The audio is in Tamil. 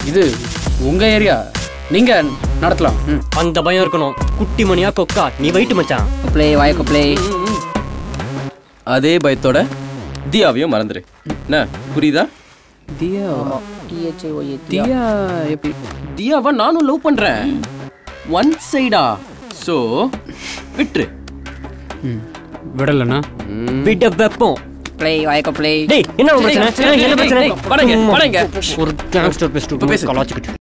இது உங்க ஏரியா நீங்க நடத்தலாம் ம். அந்த பயம் இருக்கணும் குட்டி மணியா கொக்கா நீ வெயிட் மச்சான் ப்ளே வாய்க்கு ப்ளே அதே பயத்தோட தியாவையும் மறந்துரு என்ன புரியுதா தியா டிஹெச்ஐ ஒய் தியா எப்படி தியாவை நானும் லவ் பண்றேன் ஒன் சைடா சோ விட்டுரு ம். விடலண்ணா விட வெப்பம் ப்ளே வாய்க்கு ப்ளே டேய் என்ன பிரச்சனை டேய், என்ன பிரச்சனை டேய், வடங்க, வடங்க. ஒரு கேங்ஸ்டர் பேசிட்டு பேசு. கலாச்சிக்கிட்டு